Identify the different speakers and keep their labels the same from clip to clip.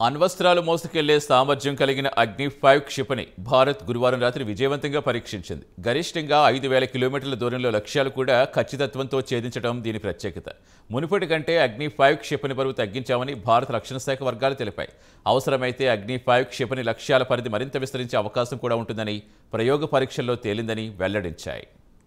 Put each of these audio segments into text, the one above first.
Speaker 1: అణ్వస్త్రాలు మోసుకెళ్లే సామర్థ్యం కలిగిన అగ్ని ఫైవ్ క్షిపణి భారత్ గురువారం రాత్రి విజయవంతంగా పరీక్షించింది గరిష్టంగా ఐదు వేల కిలోమీటర్ల దూరంలో లక్ష్యాలు కూడా ఖచ్చితత్వంతో ఛేదించడం దీని ప్రత్యేకత మునుపటి కంటే అగ్ని ఫైవ్ క్షిపణి బరువు తగ్గించామని భారత రక్షణ శాఖ వర్గాలు తెలిపాయి అవసరమైతే అగ్ని ఫైవ్ క్షిపణి లక్ష్యాల పరిధి మరింత విస్తరించే అవకాశం కూడా ఉంటుందని ప్రయోగ పరీక్షల్లో తేలిందని వెల్లడించాయి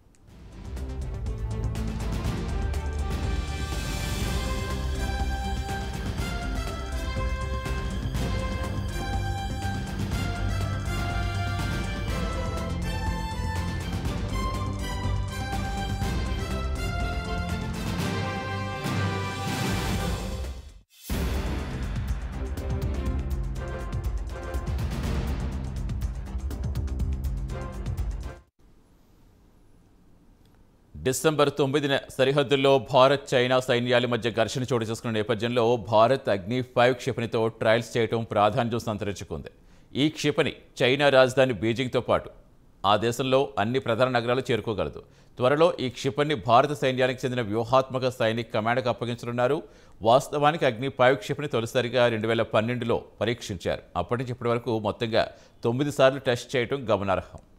Speaker 1: డిసెంబర్ తొమ్మిదిన సరిహద్దుల్లో భారత్ చైనా సైన్యాల మధ్య ఘర్షణ చోటు చేసుకున్న నేపథ్యంలో భారత్ అగ్ని ఫైవ్ క్షిపణితో ట్రయల్స్ చేయడం ప్రాధాన్యం సంతరించుకుంది ఈ క్షిపణి చైనా రాజధాని బీజింగ్తో పాటు ఆ దేశంలో అన్ని ప్రధాన నగరాలు చేరుకోగలదు త్వరలో ఈ క్షిపణిని భారత సైన్యానికి చెందిన వ్యూహాత్మక సైనిక్ కమాండ్కి అప్పగించనున్నారు వాస్తవానికి అగ్ని ఫైవ్ క్షిపణి తొలిసారిగా రెండు వేల పన్నెండులో పరీక్షించారు అప్పటి నుంచి ఇప్పటి వరకు మొత్తంగా తొమ్మిది సార్లు టెస్ట్ చేయడం గమనార్హం